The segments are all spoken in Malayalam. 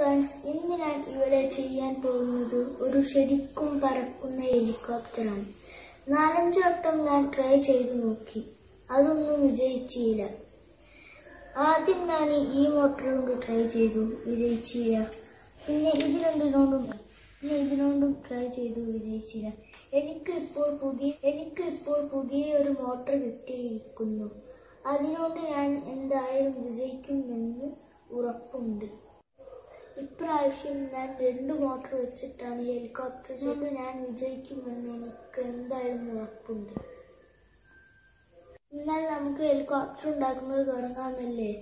ഫ്രണ്ട്സ് ഇന്ന് ഞാൻ ഇവിടെ ചെയ്യാൻ പോകുന്നത് ഒരു ശരിക്കും പറക്കുന്ന ഹെലികോപ്റ്ററാണ് നാലഞ്ച് വട്ടം ഞാൻ ട്രൈ ചെയ്തു നോക്കി അതൊന്നും വിജയിച്ചില്ല ആദ്യം ഞാൻ ഈ മോട്ടർ കൊണ്ട് ട്രൈ ചെയ്തു വിജയിച്ചില്ല പിന്നെ ഇത് രണ്ടിനോണ്ടും പിന്നെ ഇതിനോണ്ടും ട്രൈ ചെയ്തു വിജയിച്ചില്ല എനിക്ക് ഇപ്പോൾ പുതിയ എനിക്ക് ഇപ്പോൾ പുതിയ ഒരു മോട്ടർ കിട്ടിയിരിക്കുന്നു അതിനോണ്ട് ഞാൻ എന്തായാലും വിജയിക്കുമെന്ന് ഉറപ്പുണ്ട് ഇപ്രാവശ്യം ഞാൻ രണ്ട് മോട്ടോർ വെച്ചിട്ടാണ് ഈ ഹെലികോപ്റ്റർ ചെയ്ത് ഞാൻ വിജയിക്കുമെന്ന് എനിക്ക് എന്തായാലും ഉറപ്പുണ്ട് എന്നാൽ നമുക്ക് ഹെലികോപ്റ്റർ ഉണ്ടാക്കുന്നത് തുടങ്ങാമല്ലേ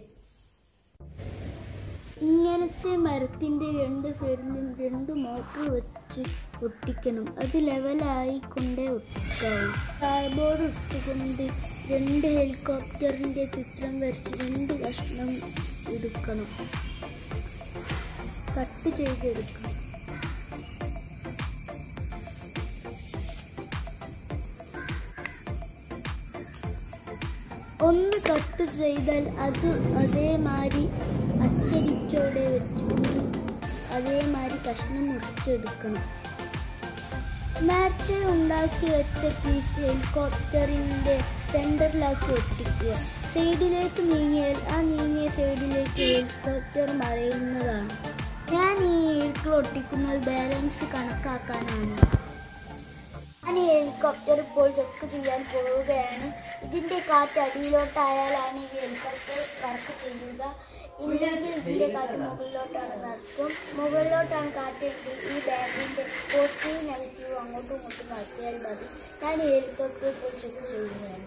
ഇങ്ങനത്തെ മരത്തിന്റെ രണ്ട് സൈഡിലും രണ്ട് മോട്ടോർ വെച്ച് ഒട്ടിക്കണം അത് ലെവലായി കൊണ്ടേ ഒട്ടിക്കാവൂ കാർബോർഡ് ഇട്ടുകൊണ്ട് രണ്ട് ഹെലികോപ്റ്ററിന്റെ ചിത്രം വരച്ച് രണ്ട് കഷ്ണം എടുക്കണം കട്ട് ചെയ്തെടുക്കണം ഒന്ന് കട്ട് ചെയ്താൽ അത് അതേമാതിരി അച്ചടിച്ചോടെ വെച്ചുകൊണ്ട് അതേമാതിരി കഷ്ണം മുറിച്ചെടുക്കണം നേരത്തെ ഉണ്ടാക്കി വെച്ച പീസ് ഹെലികോപ്റ്ററിൻ്റെ സെൻറ്ററിലാക്കി ഒട്ടിക്കുക സൈഡിലേക്ക് നീങ്ങിയാൽ ആ നീങ്ങിയ സൈഡിലേക്ക് ഹെലികോപ്റ്റർ മറയുന്നതാണ് ഞാൻ ഈ ഈർക്കിൾ ഒട്ടിക്കുന്നത് ബാലൻസ് കണക്കാക്കാനാണ് ഞാൻ ഈ ഹെലികോപ്റ്റർ ഇപ്പോൾ ചെക്ക് ചെയ്യാൻ പോവുകയാണ് ഇതിന്റെ കാറ്റ് അടിയിലോട്ടായാലാണ് ഈ ഹെലികോപ്റ്റർ വർക്ക് ചെയ്യുക ഇല്ലെങ്കിൽ ഇതിന്റെ കാറ്റ് മുകളിലോട്ടാണ് നടത്തും മുകളിലോട്ടാണ് കാറ്റെങ്കിൽ ഈ ബാഗിന്റെ പോസിറ്റീവ് നെഗറ്റീവ് അങ്ങോട്ടും ഇങ്ങോട്ടും മാറ്റിയാൽ മതി ഞാൻ ഈ ഹെലികോപ്റ്റർ ഇപ്പോൾ ചെക്ക് ചെയ്യുകയാണ്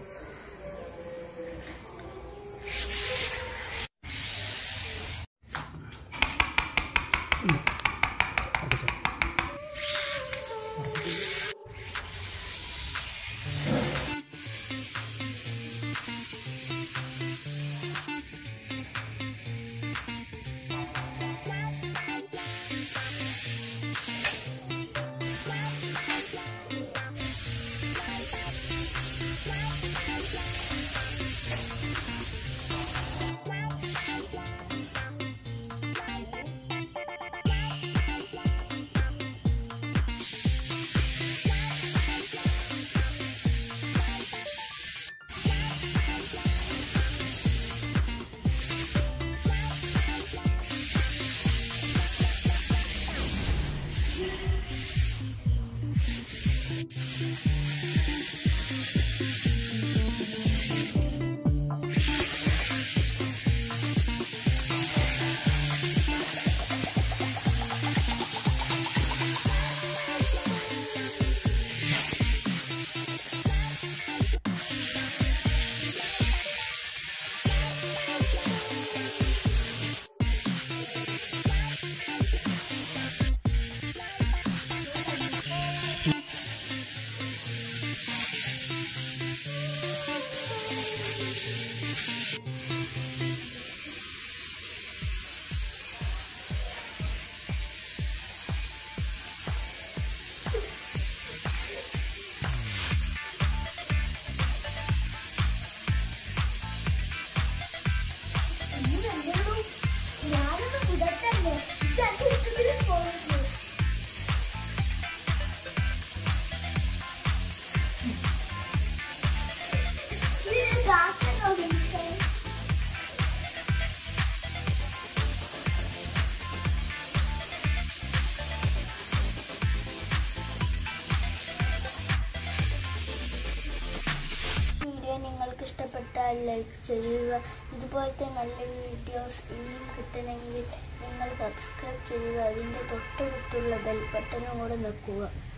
ഞാനൊന്ന് വിടട്ടല്ലേ പോകുന്നു വീഡിയോ നിങ്ങൾക്ക് ഇഷ്ടപ്പെട്ടാൽ ലൈക്ക് ചെയ്യുക ഇതുപോലത്തെ നല്ല വീഡിയോസ് ഇനിയും കിട്ടണമെങ്കിൽ നിങ്ങൾ സബ്സ്ക്രൈബ് ചെയ്യുക അതിൻ്റെ തൊട്ടടുത്തുള്ള ബെൽ ബട്ടണും കൂടെ നിൽക്കുക